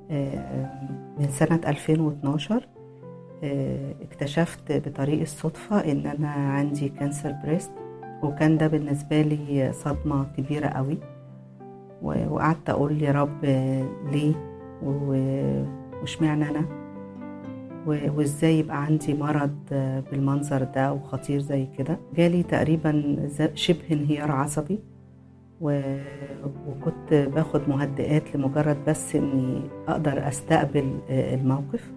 من سنة 2012 اكتشفت بطريق الصدفة إن أنا عندي كانسر بريست وكان ده بالنسبة لي صدمة كبيرة قوي وقعدت أقول يا رب ليه واشمعنى أنا وازاي يبقى عندي مرض بالمنظر ده وخطير زي كده جالي تقريبا شبه انهيار عصبي وكنت باخد مهدئات لمجرد بس اني اقدر استقبل الموقف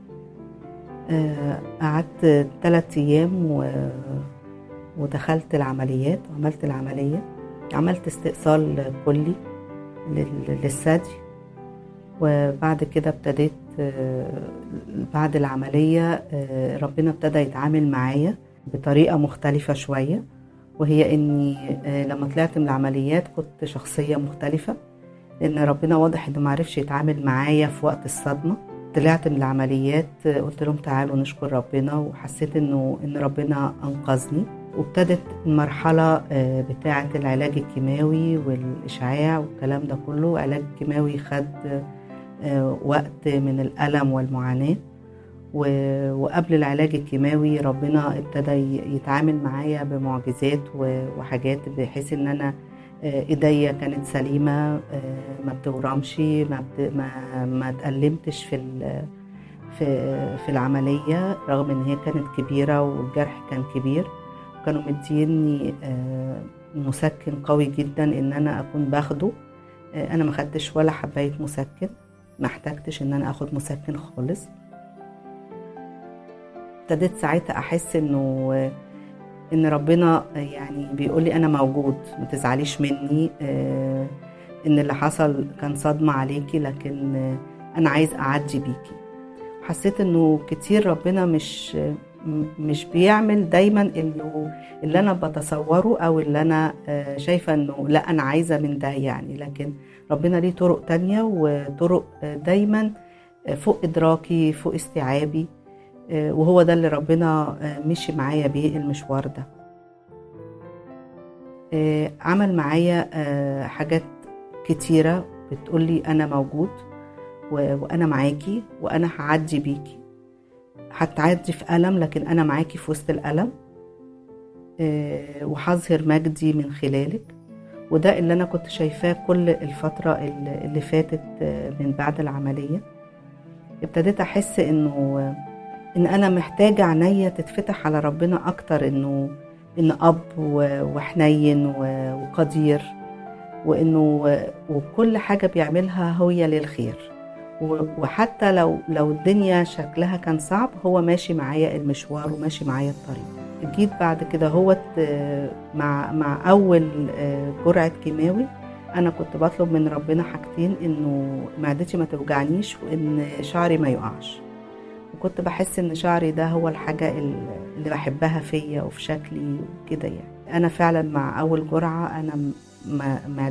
قعدت ثلاثة ايام ودخلت العمليات وعملت العملية عملت استئصال كلي للثدي وبعد كده ابتديت بعد العملية ربنا ابتدى يتعامل معايا بطريقة مختلفة شوية وهي اني لما طلعت من العمليات كنت شخصية مختلفة لان ربنا واضح انه معرفش يتعامل معايا في وقت الصدمة طلعت من العمليات قلت لهم تعالوا نشكر ربنا وحسيت انه ان ربنا انقذني وابتدت المرحلة بتاعة العلاج الكيماوي والإشعاع والكلام ده كله علاج كيماوي خد وقت من الألم والمعاناة وقبل العلاج الكيماوي ربنا ابتدى يتعامل معايا بمعجزات وحاجات بحيث ان انا ايديا كانت سليمه ما بتورمش ما بت... ما ما اتألمتش في ال... في في العمليه رغم ان هي كانت كبيره والجرح كان كبير كانوا مديني مسكن قوي جدا ان انا اكون باخده انا ما خدتش ولا حبايه مسكن ما احتجتش ان انا اخد مسكن خالص ابتديت ساعتها احس انه ان ربنا يعني بيقول لي انا موجود ما تزعليش مني ان اللي حصل كان صدمه عليكي لكن انا عايز اعدي بيكي حسيت انه كتير ربنا مش مش بيعمل دايما اللي, اللي انا بتصوره او اللي انا شايفه انه لا انا عايزه من ده يعني لكن ربنا ليه طرق تانية وطرق دايما فوق ادراكي فوق استيعابي وهو ده اللي ربنا مشي معايا بيه المشوار ده عمل معايا حاجات كتيرة بتقولي أنا موجود وأنا معاكي وأنا هعدي بيكي هتعدي في ألم لكن أنا معاكي في وسط الألم وهظهر مجدي من خلالك وده اللي أنا كنت شايفاه كل الفترة اللي فاتت من بعد العملية ابتديت أحس إنه ان انا محتاجه عينيا تتفتح على ربنا اكتر انه ان اب وحنين وقدير وانه وكل حاجه بيعملها هي للخير وحتى لو لو الدنيا شكلها كان صعب هو ماشي معايا المشوار وماشي معايا الطريق جيت بعد كده هو مع مع اول جرعه كيماوي انا كنت بطلب من ربنا حاجتين انه معدتي ما توجعنيش وان شعري ما يقعش وكنت بحس ان شعري ده هو الحاجة اللي بحبها فيا وفي شكلي وكده يعني انا فعلا مع اول جرعة انا ما